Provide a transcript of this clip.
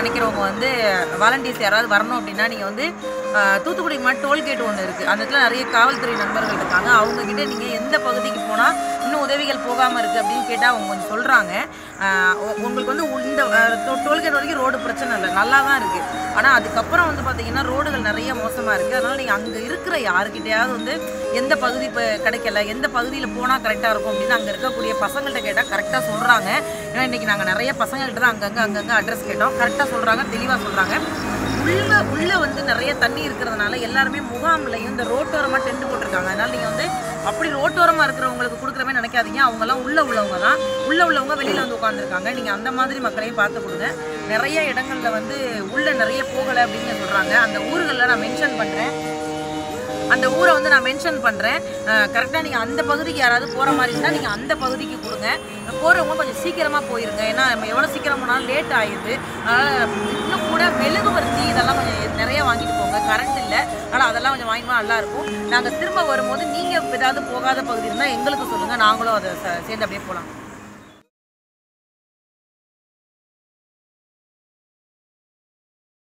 நினைக்கிறவங்க வந்து வாலண்டியர்ஸ் யாராவது வரணும் அப்படின்னா நீங்கள் வந்து ஆஹ், தூத்துக்குடி மாதிரி டோல்கேட் ஒன்று இருக்குது அந்த இடத்துல நிறைய காவல்துறை நண்பர்கள் இருக்காங்க அவங்கக்கிட்ட நீங்கள் எந்த பகுதிக்கு போனால் இன்னும் உதவிகள் போகாமல் இருக்குது அப்படின்னு கேட்டால் அவங்க கொஞ்சம் சொல்கிறாங்க உங்களுக்கு வந்து உ- இந்த டோல்கேட் வரைக்கும் ரோடு பிரச்சனை இல்லை நல்லா தான் இருக்குது ஆனால் அதுக்கப்புறம் வந்து பார்த்தீங்கன்னா ரோடுகள் நிறைய மோசமாக இருக்குது அதனால் நீங்கள் அங்கே இருக்கிற யாருக்கிட்டையாவது வந்து எந்த பகுதி இப்போ கிடைக்கல எந்த பகுதியில் போனால் கரெக்டாக இருக்கும் அப்படின்னு அங்கே இருக்கக்கூடிய பசங்கள்கிட்ட கேட்டால் கரெக்டாக சொல்கிறாங்க ஏன்னா இன்றைக்கி நாங்கள் நிறைய பசங்கள்கிட்ட தான் அங்கங்கே அங்கங்கே அட்ரஸ் கேட்டோம் கரெக்டாக சொல்கிறாங்க தெளிவாக சொல்கிறாங்க உள்ள உள்ள வந்து நிறைய தண்ணி இருக்கிறதுனால எல்லாருமே முகாம்லையும் இந்த ரோட்டோரமாக டென்ட் போட்டிருக்காங்க அதனால நீங்கள் வந்து அப்படி ரோட்டோரமாக இருக்கிறவங்களுக்கு கொடுக்குற மாதிரி நினைக்காதீங்க அவங்கெல்லாம் உள்ள உள்ளவங்க தான் உள்ள உள்ளவங்க வெளியில் வந்து உட்காந்துருக்காங்க நீங்கள் அந்த மாதிரி மக்களையும் பார்த்து கொடுங்க நிறைய இடங்கள்ல வந்து உள்ள நிறைய போகலை அப்படின்னு சொல்கிறாங்க அந்த ஊர்களில் நான் மென்ஷன் பண்ணுறேன் அந்த ஊரை வந்து நான் மென்ஷன் பண்ணுறேன் கரெக்டாக நீங்கள் அந்த பகுதிக்கு யாராவது போகிற மாதிரி இருந்தால் நீங்கள் அந்த பகுதிக்கு கொடுங்க போகிறவங்க கொஞ்சம் சீக்கிரமாக போயிருங்க ஏன்னா நம்ம எவ்வளோ சீக்கிரம் போனாலும் லேட் ஆயிடுது அதனால் இன்னும் கூட மெழுகுவர்த்தி இதெல்லாம் கொஞ்சம் நிறைய வாங்கிட்டு போங்க கரண்ட் இல்லை அதனால் அதெல்லாம் கொஞ்சம் வாங்கினா நல்லா இருக்கும் நாங்கள் திரும்ப வரும்போது நீங்கள் ஏதாவது போகாத பகுதி இருந்தால் எங்களுக்கு சொல்லுங்கள் நாங்களும் அதை ச- சேர்ந்து அப்படியே போகலாம்